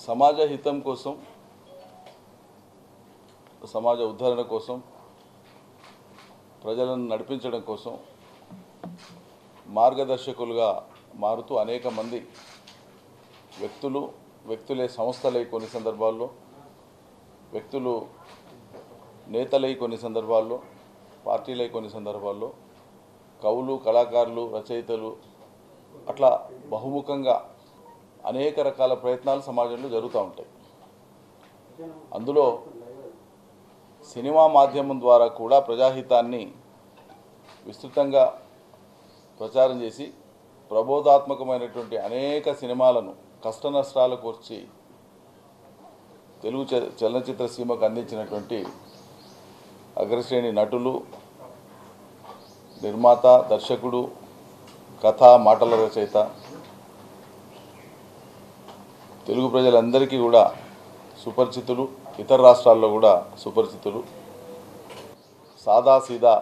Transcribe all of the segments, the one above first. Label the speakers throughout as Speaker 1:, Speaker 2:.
Speaker 1: సమాజ హితం కోసం సమాజ ఉద్ధరణ కోసం ప్రజలను నడిపించడం కోసం మార్గదర్శకులుగా మారుతూ అనేక మంది వ్యక్తులు వ్యక్తులే సంస్థలై కొన్ని సందర్భాల్లో వ్యక్తులు నేతలై కొన్ని సందర్భాల్లో పార్టీలై కొన్ని సందర్భాల్లో కవులు కళాకారులు రచయితలు అట్లా బహుముఖంగా అనేక రకాల ప్రయత్నాలు సమాజంలో జరుగుతూ ఉంటాయి అందులో సినిమా మాధ్యమం ద్వారా కూడా ప్రజాహితాన్ని విస్తృతంగా ప్రచారం చేసి ప్రబోధాత్మకమైనటువంటి అనేక సినిమాలను కష్ట నష్టాలకు వచ్చి తెలుగు చ- చలనచిత్ర సీమకు అందించినటువంటి అగ్రశ్రేణి నటులు నిర్మాత దర్శకుడు కథ మాటల రచయిత తెలుగు ప్రజలందరికీ కూడా సుపరిచితులు ఇతర రాష్ట్రాల్లో కూడా సుపరిచితులు సాదా సీదా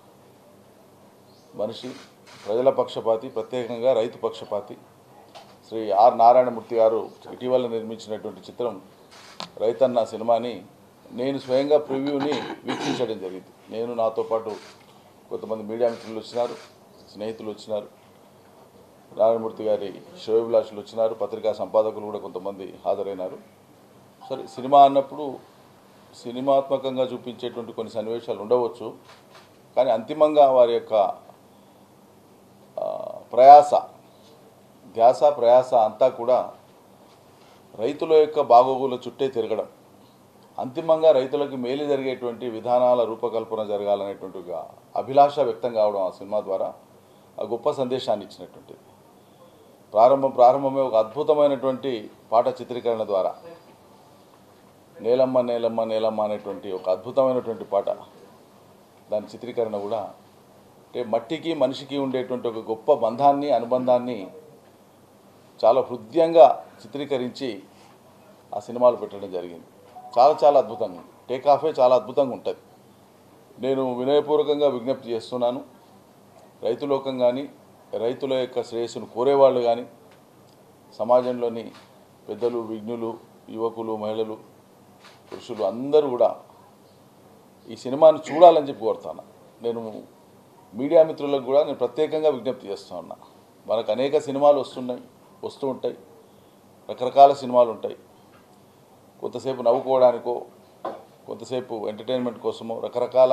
Speaker 1: మనిషి ప్రజల పక్షపాతి ప్రత్యేకంగా రైతు పక్షపాతి శ్రీ ఆర్ నారాయణమూర్తి గారు ఇటీవల నిర్మించినటువంటి చిత్రం రైతన్న సినిమాని నేను స్వయంగా ప్రివ్యూని వీక్షించడం జరిగింది నేను నాతో పాటు కొంతమంది మీడియా మిత్రులు వచ్చినారు స్నేహితులు వచ్చినారు నారాయణమూర్తి గారి శ్రేయోభిలాషులు వచ్చినారు పత్రికా సంపాదకులు కూడా కొంతమంది హాజరైనారు సరే సినిమా అన్నప్పుడు సినిమాత్మకంగా చూపించేటువంటి కొన్ని సన్నివేశాలు ఉండవచ్చు కానీ అంతిమంగా వారి యొక్క ఆ, ప్రయాస ధ్యాస ప్రయాస అంతా కూడా రైతుల యొక్క బాగోగుల చుట్టే తిరగడం అంతిమంగా రైతులకు మేలు జరిగేటువంటి విధానాల రూపకల్పన జరగాలనేటువంటి ఒక అభిలాష వ్యక్తం కావడం ఆ సినిమా ద్వారా ఆ గొప్ప సందేశాన్ని ఇచ్చినటువంటిది ప్రారంభం ప్రారంభమే ఒక అద్భుతమైనటువంటి పాట చిత్రీకరణ ద్వారా నేలమ్మ నేలమ్మ నేలమ్మ అనేటువంటి ఒక అద్భుతమైనటువంటి పాట దాని చిత్రీకరణ కూడా అంటే మట్టికి మనిషికి ఉండేటువంటి ఒక గొప్ప బంధాన్ని అనుబంధాన్ని చాలా హృదయంగా చిత్రీకరించి ఆ సినిమాలు పెట్టడం జరిగింది చాలా చాలా అద్భుతంగా ఉంది టేక్ ఆఫే చాలా అద్భుతంగా ఉంటుంది నేను వినయపూర్వకంగా విజ్ఞప్తి చేస్తున్నాను రైతులోకం కానీ రైతుల యొక్క శ్రేయస్సును కోరేవాళ్ళు కానీ సమాజంలోని పెద్దలు విఘ్నులు యువకులు మహిళలు పురుషులు అందరూ కూడా ఈ సినిమాను చూడాలని చెప్పి కోరుతాను నేను మీడియా మిత్రులకు కూడా నేను ప్రత్యేకంగా విజ్ఞప్తి చేస్తూ ఉన్నా మనకు అనేక సినిమాలు వస్తున్నాయి వస్తూ ఉంటాయి రకరకాల సినిమాలు ఉంటాయి కొంతసేపు నవ్వుకోవడానికో కొంతసేపు ఎంటర్టైన్మెంట్ కోసమో రకరకాల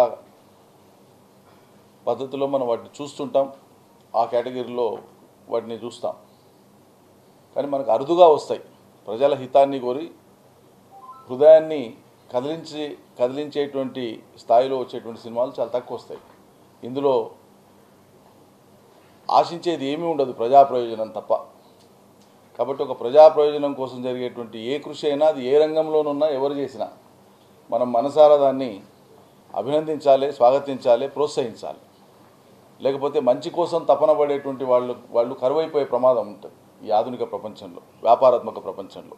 Speaker 1: పద్ధతిలో మనం వాటిని చూస్తుంటాం ఆ కేటగిరీలో వాటిని చూస్తాం కానీ మనకు అరుదుగా వస్తాయి ప్రజల హితాన్ని కోరి హృదయాన్ని కదిలించి కదిలించేటువంటి స్థాయిలో వచ్చేటువంటి సినిమాలు చాలా తక్కువ వస్తాయి ఇందులో ఆశించేది ఏమీ ఉండదు ప్రజా ప్రయోజనం తప్ప కాబట్టి ఒక ప్రజా ప్రయోజనం కోసం జరిగేటువంటి ఏ కృషి అయినా అది ఏ రంగంలోనున్నా ఎవరు చేసినా మనం మనసారా దాన్ని అభినందించాలి స్వాగతించాలి ప్రోత్సహించాలి లేకపోతే మంచి కోసం తపన పడేటువంటి వాళ్ళు వాళ్ళు కరువైపోయే ప్రమాదం ఉంటుంది ఈ ఆధునిక ప్రపంచంలో వ్యాపారాత్మక ప్రపంచంలో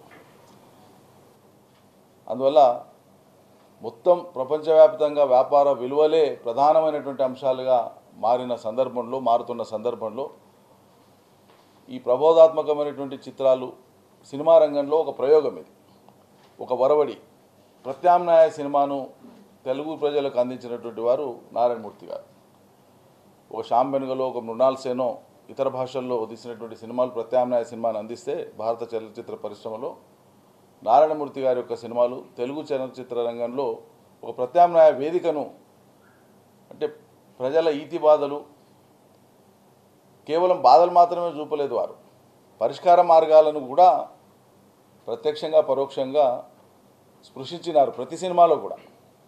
Speaker 1: అందువల్ల మొత్తం ప్రపంచవ్యాప్తంగా వ్యాపార విలువలే ప్రధానమైనటువంటి అంశాలుగా మారిన సందర్భంలో మారుతున్న సందర్భంలో ఈ ప్రబోధాత్మకమైనటువంటి చిత్రాలు సినిమా రంగంలో ఒక ప్రయోగం ఇది ఒక వరవడి ప్రత్యామ్నాయ సినిమాను తెలుగు ప్రజలకు అందించినటువంటి వారు నారాయణమూర్తి గారు ఒక శ్యామ్ బెనుగలో ఒక మృణాల్ సేనో ఇతర భాషల్లో తీసినటువంటి సినిమాలు ప్రత్యామ్నాయ సినిమాను అందిస్తే భారత చలనచిత్ర పరిశ్రమలో నారాయణమూర్తి గారి యొక్క సినిమాలు తెలుగు చలనచిత్ర రంగంలో ఒక ప్రత్యామ్నాయ వేదికను అంటే ప్రజల ఈతి బాధలు కేవలం బాధలు మాత్రమే చూపలేదు వారు పరిష్కార మార్గాలను కూడా ప్రత్యక్షంగా పరోక్షంగా స్పృశించినారు ప్రతి సినిమాలో కూడా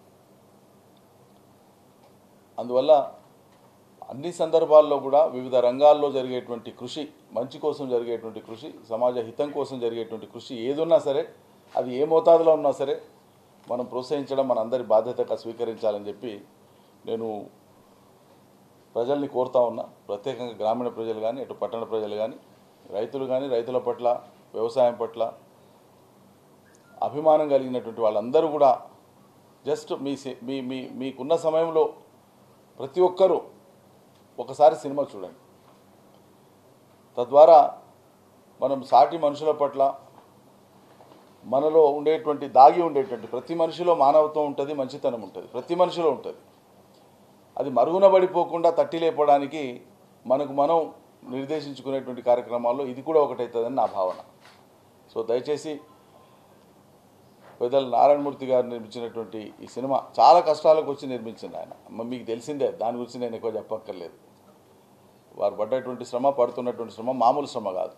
Speaker 1: అందువల్ల అన్ని సందర్భాల్లో కూడా వివిధ రంగాల్లో జరిగేటువంటి కృషి మంచి కోసం జరిగేటువంటి కృషి సమాజ హితం కోసం జరిగేటువంటి కృషి ఏదున్నా సరే అది ఏ మోతాదులో ఉన్నా సరే మనం ప్రోత్సహించడం మన అందరి బాధ్యతగా స్వీకరించాలని చెప్పి నేను ప్రజల్ని కోరుతా ఉన్నా ప్రత్యేకంగా గ్రామీణ ప్రజలు కానీ అటు పట్టణ ప్రజలు కానీ రైతులు కానీ రైతుల పట్ల వ్యవసాయం పట్ల అభిమానం కలిగినటువంటి వాళ్ళందరూ కూడా జస్ట్ మీ సి- మీ మీ మీకున్న సమయంలో ప్రతి ఒక్కరూ ఒకసారి సినిమా చూడండి తద్వారా మనం సాటి మనుషుల పట్ల మనలో ఉండేటువంటి దాగి ఉండేటువంటి ప్రతి మనిషిలో మానవత్వం ఉంటుంది మంచితనం ఉంటుంది ప్రతి మనిషిలో ఉంటుంది అది మరుగున పడిపోకుండా తట్టి లేపడానికి మనకు మనం నిర్దేశించుకునేటువంటి కార్యక్రమాల్లో ఇది కూడా ఒకటవుతుందని నా భావన సో దయచేసి పెద్దల నారాయణమూర్తి గారు నిర్మించినటువంటి ఈ సినిమా చాలా కష్టాలకు వచ్చి నిర్మించింది ఆయన మ- మీకు తెలిసిందే దాని గురించి నేను ఎక్కువ చెప్పక్కర్లేదు వారు పడ్డటువంటి శ్రమ పడుతున్నటువంటి శ్రమ మామూలు శ్రమ కాదు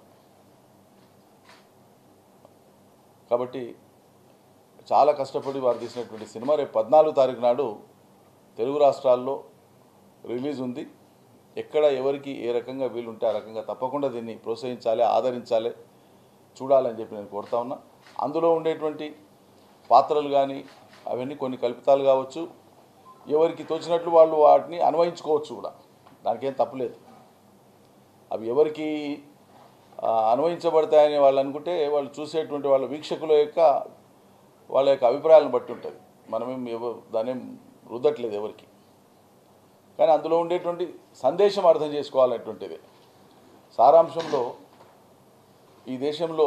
Speaker 1: కాబట్టి చాలా కష్టపడి వారు తీసినటువంటి సినిమా రేపు పద్నాలుగు తారీఖు నాడు తెలుగు రాష్ట్రాల్లో రిలీజ్ ఉంది ఎక్కడ ఎవరికి ఏ రకంగా వీలుంటే ఆ రకంగా తప్పకుండా దీన్ని ప్రోత్సహించాలి ఆదరించాలి చూడాలని చెప్పి నేను కోరుతా ఉన్నా అందులో ఉండేటువంటి పాత్రలు కానీ అవన్నీ కొన్ని కల్పితాలు కావచ్చు ఎవరికి తోచినట్లు వాళ్ళు వాటిని అన్వయించుకోవచ్చు కూడా దానికేం తప్పులేదు అవి ఎవరికి ఆ, అన్వయించబడతాయని వాళ్ళు అనుకుంటే వాళ్ళు చూసేటువంటి వాళ్ళ వీక్షకుల యొక్క వాళ్ళ యొక్క అభిప్రాయాలను బట్టి ఉంటుంది మనమేం ఎవ దానేం రుద్దట్లేదు ఎవరికి కానీ అందులో ఉండేటువంటి సందేశం అర్థం చేసుకోవాలనేటువంటిది సారాంశంలో ఈ దేశంలో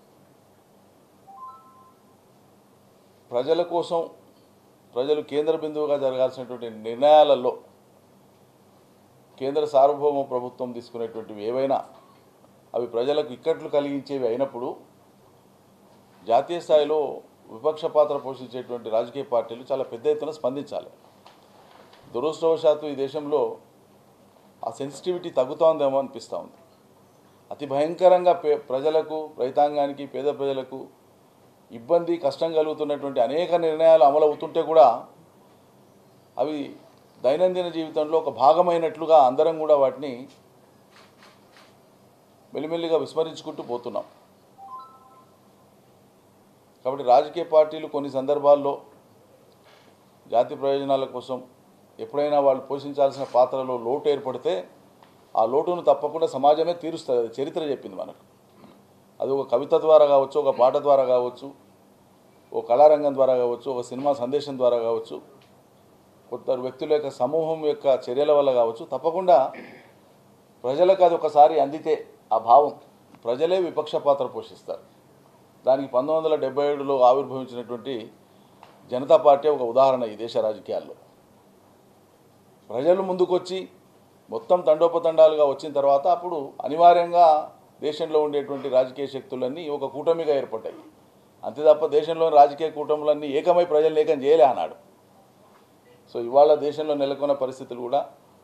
Speaker 1: ప్రజల కోసం ప్రజలు కేంద్ర బిందువుగా జరగాల్సినటువంటి నిర్ణయాలలో కేంద్ర సార్వభౌమ ప్రభుత్వం తీసుకునేటువంటివి ఏవైనా అవి ప్రజలకు ఇక్కట్లు కలిగించేవి అయినప్పుడు జాతీయ స్థాయిలో విపక్ష పాత్ర పోషించేటువంటి రాజకీయ పార్టీలు చాలా పెద్ద ఎత్తున స్పందించాలి దురదృష్టవశాత్తు ఈ దేశంలో ఆ సెన్సిటివిటీ తగ్గుతోందేమో అనిపిస్తూ ఉంది అతి భయంకరంగా పే ప్రజలకు రైతాంగానికి పేద ప్రజలకు ఇబ్బంది కష్టం కలుగుతున్నటువంటి అనేక నిర్ణయాలు అమలు అవుతుంటే కూడా అవి దైనందిన జీవితంలో ఒక భాగమైనట్లుగా అందరం కూడా వాటిని మెల్లిమెల్లిగా విస్మరించుకుంటూ పోతున్నాం కాబట్టి రాజకీయ పార్టీలు కొన్ని సందర్భాల్లో జాతి ప్రయోజనాల కోసం ఎప్పుడైనా వాళ్ళు పోషించాల్సిన పాత్రలో లోటు ఏర్పడితే ఆ లోటును తప్పకుండా సమాజమే తీరుస్తుంది అది చరిత్ర చెప్పింది మనకు అది ఒక కవిత ద్వారా కావచ్చు ఒక పాట ద్వారా కావచ్చు ఒక కళారంగం ద్వారా కావచ్చు ఒక సినిమా సందేశం ద్వారా కావచ్చు కొందరు వ్యక్తుల యొక్క సమూహం యొక్క చర్యల వల్ల కావచ్చు తప్పకుండా ప్రజలకు అది ఒకసారి అందితే ఆ భావం ప్రజలే విపక్ష పాత్ర పోషిస్తారు దానికి పంతొమ్మిది వందల డెబ్బై ఏడులో ఆవిర్భవించినటువంటి జనతా పార్టీ ఒక ఉదాహరణ ఈ దేశ రాజకీయాల్లో ప్రజలు ముందుకొచ్చి మొత్తం తండోపతండాలుగా వచ్చిన తర్వాత అప్పుడు అనివార్యంగా దేశంలో ఉండేటువంటి రాజకీయ శక్తులన్నీ ఒక కూటమిగా ఏర్పడ్డాయి అంతే తప్ప దేశంలోని రాజకీయ కూటములన్నీ ఏకమై ప్రజలు ఏకం చేయలే అన్నాడు సో ఇవాళ దేశంలో నెలకొన్న పరిస్థితులు కూడా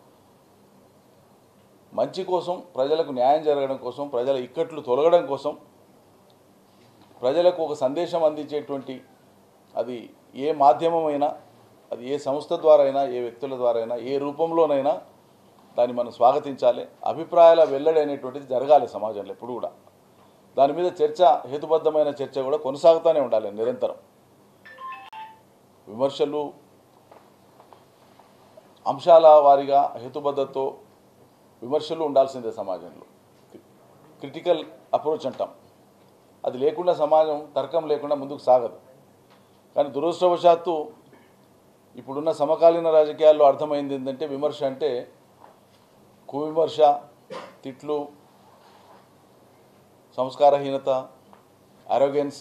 Speaker 1: మంచి కోసం ప్రజలకు న్యాయం జరగడం కోసం ప్రజల ఇక్కట్లు తొలగడం కోసం ప్రజలకు ఒక సందేశం అందించేటువంటి అది ఏ మాధ్యమమైనా అది ఏ సంస్థ ద్వారా అయినా ఏ వ్యక్తుల ద్వారా అయినా ఏ రూపంలోనైనా దాన్ని మనం స్వాగతించాలి అభిప్రాయాల వెల్లడి అనేటువంటిది జరగాలి సమాజంలో ఎప్పుడు కూడా దాని మీద చర్చ హేతుబద్ధమైన చర్చ కూడా కొనసాగుతూనే ఉండాలి నిరంతరం విమర్శలు అంశాల వారీగా హేతుబద్ధతో విమర్శలు ఉండాల్సిందే సమాజంలో క్రిటికల్ అప్రోచ్ అంటాం అది లేకుండా సమాజం తర్కం లేకుండా ముందుకు సాగదు కానీ దురదృష్టవశాత్తు ఇప్పుడున్న సమకాలీన రాజకీయాల్లో అర్థమైంది ఏంటంటే విమర్శ అంటే కువిమర్శ తిట్లు సంస్కారహీనత అరోగెన్స్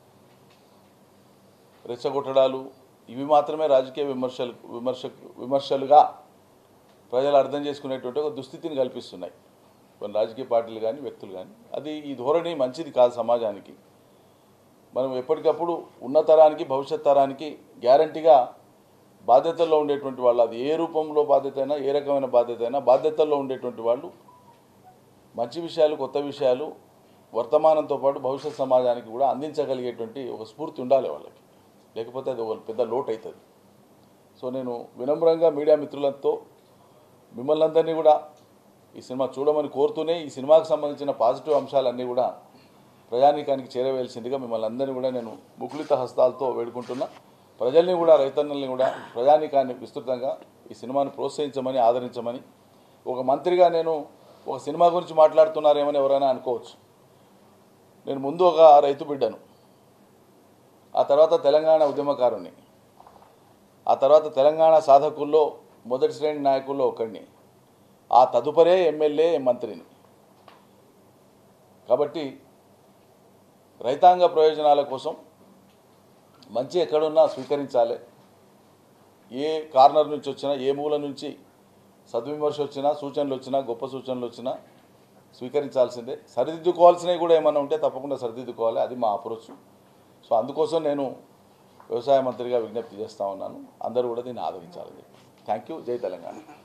Speaker 1: రెచ్చగొట్టడాలు ఇవి మాత్రమే రాజకీయ విమర్శలు విమర్శ విమర్శలుగా ప్రజలు అర్థం చేసుకునేటువంటి ఒక దుస్థితిని కల్పిస్తున్నాయి కొన్ని రాజకీయ పార్టీలు కానీ వ్యక్తులు కానీ అది ఈ ధోరణి మంచిది కాదు సమాజానికి మనం ఎప్పటికప్పుడు ఉన్న తరానికి భవిష్యత్ తరానికి గ్యారంటీగా బాధ్యతల్లో ఉండేటువంటి వాళ్ళు అది ఏ రూపంలో బాధ్యత అయినా ఏ రకమైన బాధ్యత అయినా బాధ్యతల్లో ఉండేటువంటి వాళ్ళు మంచి విషయాలు కొత్త విషయాలు వర్తమానంతో పాటు భవిష్యత్ సమాజానికి కూడా అందించగలిగేటువంటి ఒక స్ఫూర్తి ఉండాలి వాళ్ళకి లేకపోతే అది ఒక పెద్ద లోటు అవుతుంది సో నేను వినమ్రంగా మీడియా మిత్రులతో మిమ్మల్ని అందరినీ కూడా ఈ సినిమా చూడమని కోరుతూనే ఈ సినిమాకు సంబంధించిన పాజిటివ్ అంశాలన్నీ కూడా ప్రజానీకానికి చేరవేయాల్సిందిగా మిమ్మల్ని అందరినీ కూడా నేను ముకులిత హస్తాలతో వేడుకుంటున్నా ప్రజల్ని కూడా రైతన్నల్ని కూడా ప్రజానీకాన్ని విస్తృతంగా ఈ సినిమాను ప్రోత్సహించమని ఆదరించమని ఒక మంత్రిగా నేను ఒక సినిమా గురించి మాట్లాడుతున్నారేమని ఎవరైనా అనుకోవచ్చు నేను ముందు ఒక రైతు బిడ్డను ఆ తర్వాత తెలంగాణ ఉద్యమకారుణ్ణి ఆ తర్వాత తెలంగాణ సాధకుల్లో మొదటి శ్రేణి నాయకుల్లో ఒకడిని ఆ తదుపరే ఎమ్మెల్యే మంత్రిని కాబట్టి రైతాంగ ప్రయోజనాల కోసం మంచి ఎక్కడున్నా స్వీకరించాలి ఏ కార్నర్ నుంచి వచ్చినా ఏ మూల నుంచి సద్విమర్శ వచ్చినా సూచనలు వచ్చినా గొప్ప సూచనలు వచ్చినా స్వీకరించాల్సిందే సరిదిద్దుకోవాల్సినవి కూడా ఏమైనా ఉంటే తప్పకుండా సరిదిద్దుకోవాలి అది మా అప్రోచ్ సో అందుకోసం నేను వ్యవసాయ మంత్రిగా విజ్ఞప్తి చేస్తా ఉన్నాను అందరూ కూడా దీన్ని ఆదరించాలని థ్యాంక్ యూ జై తెలంగాణ